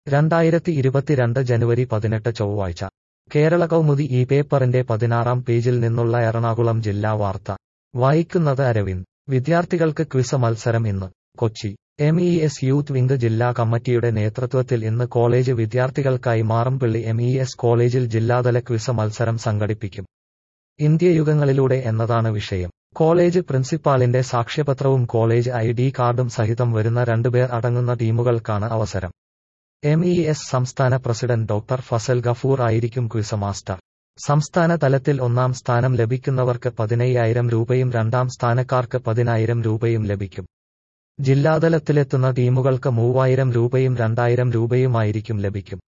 രണ്ടായിരത്തി ഇരുപത്തിരണ്ട് ജനുവരി പതിനെട്ട് ചൊവ്വാഴ്ച കേരള കൗമുദി ഈ പേപ്പറിന്റെ പതിനാറാം പേജിൽ നിന്നുള്ള എറണാകുളം ജില്ലാ വാർത്ത വായിക്കുന്നത് അരവിന്ദ് വിദ്യാർത്ഥികൾക്ക് ക്വിസ് മത്സരം ഇന്ന് Kochi M E S youth wing ജില്ലാ കമ്മിറ്റിയുടെ നേതൃത്വത്തിൽ ഇന്ന് കോളേജ് വിദ്യാർത്ഥികൾക്കായി മാറമ്പള്ളി എം ഇ എസ് കോളേജിൽ ജില്ലാതല ക്വിസ് മത്സരം സംഘടിപ്പിക്കും ഇന്ത്യയുഗങ്ങളിലൂടെ എന്നതാണ് വിഷയം കോളേജ് പ്രിൻസിപ്പാളിന്റെ സാക്ഷ്യപത്രവും കോളേജ് ഐ ഡി കാർഡും സഹിതം വരുന്ന രണ്ടുപേർ അടങ്ങുന്ന ടീമുകൾക്കാണ് അവസരം എം ഇ എസ് സംസ്ഥാന പ്രസിഡന്റ് ഡോക്ടർ ഫസൽ ഗഫൂർ ആയിരിക്കും ക്വിസ് മാസ്റ്റർ സംസ്ഥാന തലത്തിൽ ഒന്നാം സ്ഥാനം ലഭിക്കുന്നവർക്ക് പതിനയ്യായിരം രൂപയും രണ്ടാം സ്ഥാനക്കാർക്ക് പതിനായിരം രൂപയും ലഭിക്കും ജില്ലാതലത്തിലെത്തുന്ന ടീമുകൾക്ക് മൂവായിരം രൂപയും രണ്ടായിരം രൂപയുമായിരിക്കും ലഭിക്കും